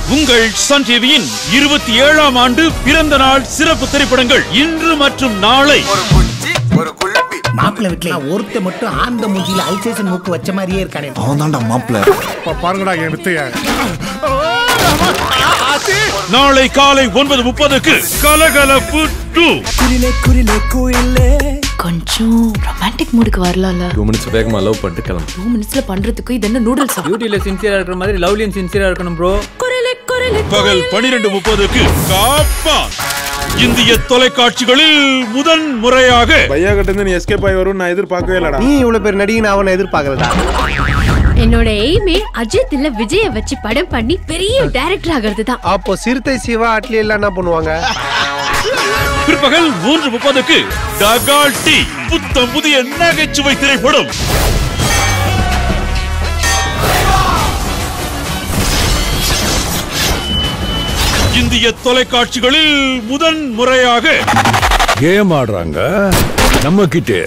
உங்கள் சன் டிவியின் இருபத்தி ஏழாம் ஆண்டு பிறந்த நாள் சிறப்பு திரைப்படங்கள் இன்று மற்றும் நாளை ஒரு குச்சி ஒரு குல்பி மாப்பிள்ளை வீட்டுல ஒருத்த மட்டும் ஆந்த மூஞ்சில அல்சேஷன் மூக்கு வச்ச மாதிரியே இருக்கானே அவன் தான்டா மாப்பிள்ள பாருங்கடா என் வித்தைய நாளை காலை ஒன்பது முப்பதுக்கு கலகலப்பு டூ கொஞ்சம் ரொமான்டிக் மூடுக்கு வரலாம்ல டூ மினிட்ஸ் வேகமாக லவ் பண்ணிட்டு கிளம்பு டூ மினிட்ஸ்ல பண்றதுக்கு இது என்ன நூடுல்ஸ் பியூட்டியில் சின்சியராக இருக்கிற மாதிரி லவ்லியும் சின்சியராக இருக்கணும் ப்ரோ குரலே குரலே பகல் பனிரெண்டு முப்பதுக்கு காப்பா இந்திய தொலைக்காட்சிகளில் முதன் முறையாக பையா கிட்ட இருந்து நீ எஸ்கேப் ஆகி வரும்னு நான் எதிர்பார்க்கவே இல்லடா நீ இவ்வளவு பேர் நடிகை அவனை எதிர்பார்க்கலடா என்னோட எய்மே அஜித் இல்ல விஜய வச்சு படம் பண்ணி பெரிய டைரக்டர் ஆகிறது தான் அப்போ சிறுத்தை சிவா அட்லி எல்லாம் என்ன பண்ணுவாங்க பிற்பகல் மூன்று முப்பதுக்கு டகால் டி புத்தம் புதிய நகைச்சுவை திரைப்படம் இந்திய தொலைக்காட்சிகளில் முதன் முறையாக கேம் ஆடுறாங்க நம்ம கிட்டே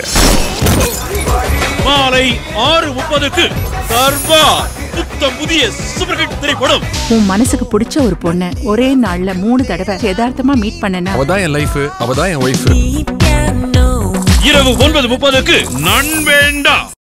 மாலை ஆறு முப்பதுக்கு தர்பார் புத்தம் புதிய சூப்பர் ஹிட் திரைப்படம் உன் மனசுக்கு பிடிச்ச ஒரு பொண்ண ஒரே நாள்ல மூணு தடவை யதார்த்தமா மீட் பண்ணனா அவதான் என் லைஃப் அவதான் என் ஒய்ஃப் இரவு ஒன்பது முப்பதுக்கு நன் வேண்டா